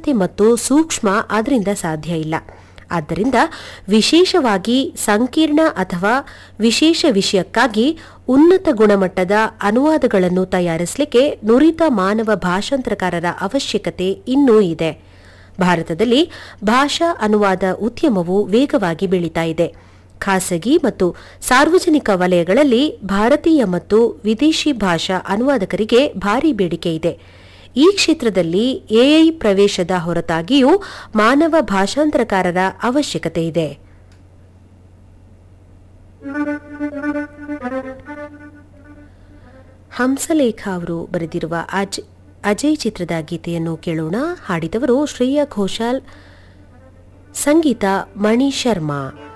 ನಿಖರತೆ ಮತ್ತು ಸೂಕ್ಷ್ಮ ಅದರಿಂದ ಸಾಧ್ಯ ಇಲ್ಲ ಆದ್ದರಿಂದ ವಿಶೇಷವಾಗಿ ಸಂಕೀರ್ಣ ಅಥವಾ ವಿಶೇಷ ವಿಷಯಕ್ಕಾಗಿ ಉನ್ನತ ಗುಣಮಟ್ಟದ ಅನುವಾದಗಳನ್ನು ತಯಾರಿಸಲಿಕ್ಕೆ ನುರಿತ ಮಾನವ ಭಾಷಾಂತರಕಾರರ ಅವಶ್ಯಕತೆ ಇನ್ನೂ ಇದೆ ಭಾರತದಲ್ಲಿ ಭಾಷಾ ಅನುವಾದ ಉದ್ಯಮವು ವೇಗವಾಗಿ ಬೆಳೀತಾ ಇದೆ ಖಾಸಗಿ ಮತ್ತು ಸಾರ್ವಜನಿಕ ವಲಯಗಳಲ್ಲಿ ಭಾರತೀಯ ಮತ್ತು ವಿದೇಶಿ ಭಾಷಾ ಅನುವಾದಕರಿಗೆ ಭಾರಿ ಬೇಡಿಕೆ ಇದೆ ಈ ಕ್ಷೇತ್ರದಲ್ಲಿ ಎಐ ಪ್ರವೇಶದ ಹೊರತಾಗಿಯೂ ಮಾನವ ಭಾಷಾಂತರಕಾರರ ಅವಶ್ಯಕತೆ ಇದೆ ಹಂಸಲೇಖ ಅವರು ಬರೆದಿರುವ ಅಜ್ ಅಜಯ್ ಚಿತ್ರದ ಗೀತೆಯನ್ನು ಕೇಳೋಣ ಹಾಡಿದವರು ಶ್ರೇಯಾ ಘೋಷಾಲ್ ಸಂಗೀತ ಮಣಿ ಶರ್ಮಾ